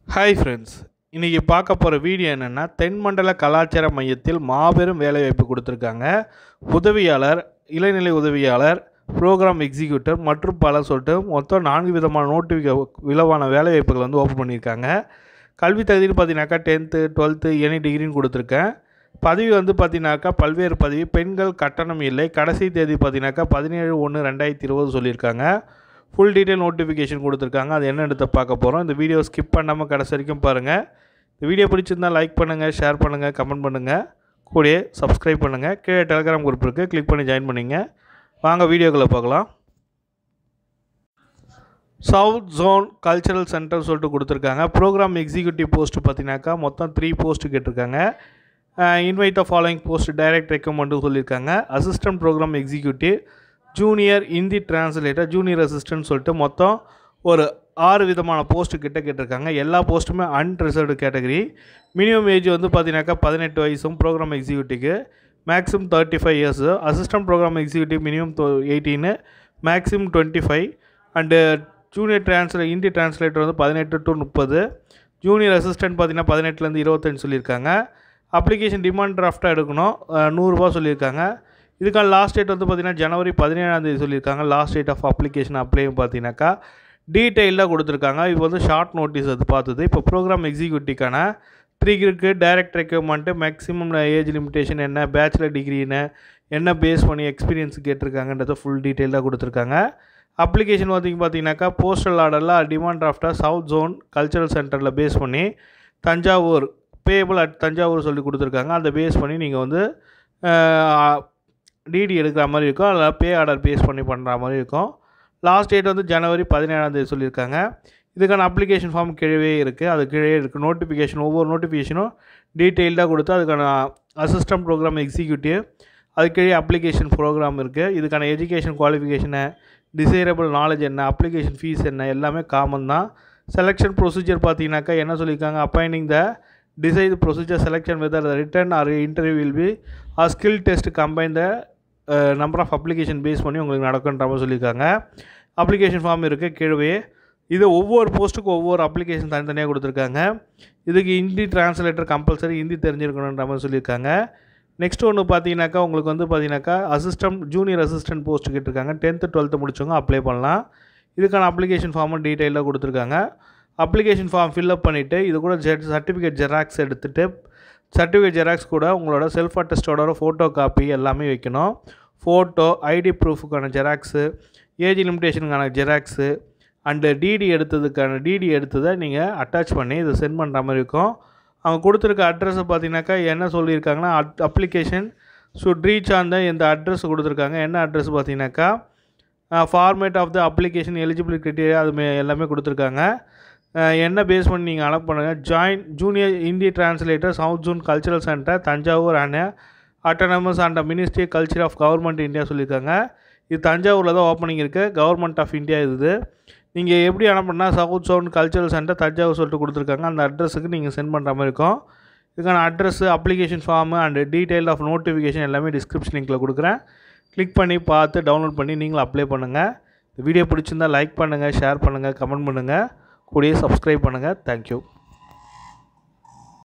hi friends இன்றைக்கி பார்க்க போகிற வீடியோ என்னென்னா தென்மண்டல கலாச்சார மையத்தில் மாபெரும் வேலைவாய்ப்பு கொடுத்துருக்காங்க உதவியாளர் இளநிலை உதவியாளர் ப்ரோக்ராம் எக்ஸிக்யூட்டிவ் மற்றும் பல சொல்லிட்டு மொத்தம் நான்கு விதமான நோட்டிஃபிக விளவான வேலைவாய்ப்புகள் வந்து ஓப்பன் பண்ணியிருக்காங்க கல்வி தகுதின்னு பார்த்தீங்கன்னாக்கா டென்த்து டுவெல்த்து எனி டிகிரின்னு கொடுத்துருக்கேன் பதவி வந்து பார்த்தீங்கன்னாக்கா பல்வேறு பதவி பெண்கள் கட்டணம் இல்லை கடைசி தேதி பார்த்தீங்கன்னாக்கா பதினேழு ஒன்று ரெண்டாயிரத்தி இருபது சொல்லியிருக்காங்க ஃபுல் டீட்டெயில் நோட்டிஃபிகேஷன் கொடுத்துருக்காங்க அது என்னென்னு பார்க்க போகிறோம் இந்த வீடியோ ஸ்கிப் பண்ணாமல் கடைசி வரைக்கும் பாருங்கள் இந்த வீடியோ பிடிச்சிருந்தால் லைக் பண்ணுங்கள் ஷேர் பண்ணுங்கள் கமெண்ட் பண்ணுங்கள் கூடயே சப்ஸ்கிரைப் பண்ணுங்கள் கீழே டெலிகிராம் குரூப் இருக்குது கிளிக் பண்ணி ஜாயின் பண்ணிங்க வாங்க வீடியோக்களை பார்க்கலாம் சவுத் ஜோன் கல்ச்சரல் சென்டர் சொல்லிட்டு கொடுத்துருக்காங்க ப்ரோக்ராம் எக்ஸிக்யூட்டிவ் போஸ்ட் பார்த்தீங்கன்னாக்கா மொத்தம் த்ரீ போஸ்ட்டு கேட்டிருக்காங்க invite the following post direct ரெக்கமெண்ட்னு சொல்லியிருக்காங்க assistant programme executive junior Hindi translator junior assistant சொல்லிட்டு மொத்தம் ஒரு ஆறு விதமான போஸ்ட்டு கிட்ட கேட்டிருக்காங்க எல்லா போஸ்ட்டுமே அன்ரிசர்வ்டு கேட்டகரி மினிமம் ஏஜ் வந்து பார்த்தீங்கன்னாக்கா பதினெட்டு வயசும் ப்ரோக்ராம் எக்ஸிக்யூட்டிவ்க்கு maximum thirty five years assistant programme executive minimum eighteen maximum twenty five and junior டிரான்ஸ்லே ஹிந்தி டிரான்ஸ்லேட்டர் வந்து பதினெட்டு டு முப்பது ஜூனியர் அசிஸ்டன்ட் பார்த்தீங்கன்னா பதினெட்டுலேருந்து இருபத்தஞ்சு சொல்லியிருக்காங்க அப்ளிகேஷன் டிமாண்ட் டிராஃப்டாக எடுக்கணும் நூறுரூவா சொல்லியிருக்காங்க இதுக்கான லாஸ்ட் டேட் வந்து பார்த்திங்கன்னா ஜனவரி பதினேழாந்தேதி சொல்லியிருக்காங்க லாஸ்ட் டேட் ஆஃப் அப்ளிகேஷன் அப்ளையும் பார்த்தீங்கன்னாக்கா டீட்டெயிலாக கொடுத்துருக்காங்க இது வந்து ஷார்ட் நோட்டீஸ் அது பார்த்தது இப்போ ப்ரோக்ராம் எக்ஸிக்யூட்டிவ்க்கான த்ரீ இருக்கு direct recruitment maximum age limitation என்ன பேச்சுலர் டிகிரின்னு என்ன பேஸ் பண்ணி எக்ஸ்பீரியன்ஸ் கேட்டிருக்காங்கன்றத ஃபுல் டீட்டெயிலாக கொடுத்துருக்காங்க அப்ளிகேஷன் பார்த்திங்க பார்த்தீங்கன்னாக்கா போஸ்டல் ஆர்டரில் டிமாண்ட் டிராஃப்டாக சவுத் ஜோன் கல்ச்சரல் சென்டரில் பேஸ் பண்ணி தஞ்சாவூர் பேபிள் அட் தஞ்சாவூர் சொல்லி கொடுத்துருக்காங்க அதை பேஸ் பண்ணி நீங்கள் வந்து டிடி எடுக்கிற மாதிரி இருக்கும் அதில் பே ஆர்டர் பேஸ் பண்ணி பண்ணுற மாதிரி இருக்கும் லாஸ்ட் டேட் வந்து ஜனவரி பதினேழாந்தேதி சொல்லியிருக்காங்க இதுக்கான அப்ளிகேஷன் ஃபார்ம் கீழே இருக்குது அது கீழே இருக்குது நோட்டிஃபிகேஷன் ஒவ்வொரு நோட்டிஃபிகேஷனும் டீட்டெயில்டாக கொடுத்து அதுக்கான அசிஸ்டன்ட் ப்ரோக்ராம் எக்ஸிக்யூட்டிவ் அது கீழே அப்ளிகேஷன் ப்ரோக்ராம் இருக்குது இதுக்கான எஜுகேஷன் குவாலிஃபிகேஷனை டிசைரபிள் நாலேஜ் என்ன அப்ளிகேஷன் ஃபீஸ் என்ன எல்லாமே காமன் தான் செலெக்ஷன் ப்ரொசீஜர் பார்த்தீங்கன்னாக்கா என்ன சொல்லியிருக்காங்க appointing the decide procedure selection whether written or interview will be or skill test combine the number of application base பண்ணி உங்களுக்கு நடக்குன்ற மாதிரி சொல்லியிருக்காங்க அப்ளிகேஷன் ஃபார்ம் இருக்குது கீழே இது ஒவ்வொரு போஸ்ட்டுக்கும் ஒவ்வொரு அப்ளிகேஷன் தனித்தனியாக கொடுத்துருக்காங்க இதுக்கு ஹிந்தி டிரான்ஸ்லேட்டர் கம்பல்சரி ஹிந்தி தெரிஞ்சிருக்கணுன்ற மாதிரி சொல்லியிருக்காங்க நெக்ஸ்ட் ஒன்று பார்த்தீங்கன்னாக்கா உங்களுக்கு வந்து பார்த்தீங்கன்னாக்கா அசிஸ்டன்ட் ஜூனியர் அசிஸ்டன்ட் போஸ்ட் கேட்டிருக்காங்க டென்த்து டுவெல்த்து முடிச்சவங்க அப்ளை பண்ணலாம் இதுக்கான அப்ளிகேஷன் ஃபார்மும் டீட்டெயிலாக கொடுத்துருக்காங்க அப்ளிகேஷன் ஃபார்ம் ஃபில்அப் பண்ணிவிட்டு இது கூட ஜெ சர்டிஃபிகேட் ஜெராக்ஸ் எடுத்துகிட்டு சர்டிஃபிகேட் ஜெராக்ஸ் கூட உங்களோட செல்ஃப் அட்டஸ்டோட ஃபோட்டோ காப்பி எல்லாமே வைக்கணும் ஃபோட்டோ ஐடி ப்ரூஃபுக்கான ஜெராக்ஸு ஏஜ் லிமிடேஷனுக்கான ஜெராக்ஸு அண்டு டிடி எடுத்ததுக்கான டிடி எடுத்ததை நீங்கள் அட்டாச் பண்ணி இதை சென்ட் பண்ணுற மாதிரி இருக்கும் அவங்க கொடுத்துருக்க அட்ரஸை பார்த்தீங்கன்னாக்கா என்ன சொல்லியிருக்காங்கன்னா at application should reach on the இந்த அட்ரஸ் கொடுத்துருக்காங்க என்ன அட்ரஸ் பார்த்தீங்கன்னாக்கா format of the application eligible criteria அது எல்லாமே கொடுத்துருக்காங்க என்ன பேஸ் பண்ணி நீங்கள் அலக் பண்ணுங்கள் join junior Hindi translator south zone cultural centre Thanjavur and autonomous and ministry culture of government India சொல்லியிருக்காங்க இது தஞ்சாவூரில் தான் ஓப்பனிங் இருக்குது கவர்மெண்ட் ஆஃப் இந்தியா இது நீங்கள் எப்படி அனுப்புனா south zone cultural centre Thanjavur சொல்லிட்டு கொடுத்துருக்காங்க அந்த அட்ரஸுக்கு நீங்கள் சென்ட் பண்ணுற மாதிரி இருக்கும் இதுக்கான address application form and detail of notification எல்லாமே டிஸ்கிரிப்ஷன் லிங்கில் கொடுக்குறேன் கிளிக் பண்ணி பார்த்து டவுன்லோட் பண்ணி நீங்களும் அப்ளை பண்ணுங்கள் இந்த வீடியோ பிடிச்சிருந்தால் லைக் பண்ணுங்கள் ஷேர் பண்ணுங்கள் கமெண்ட் பண்ணுங்கள் கூடயே சப்ஸ்கிரைப் பண்ணுங்கள் தேங்க்யூ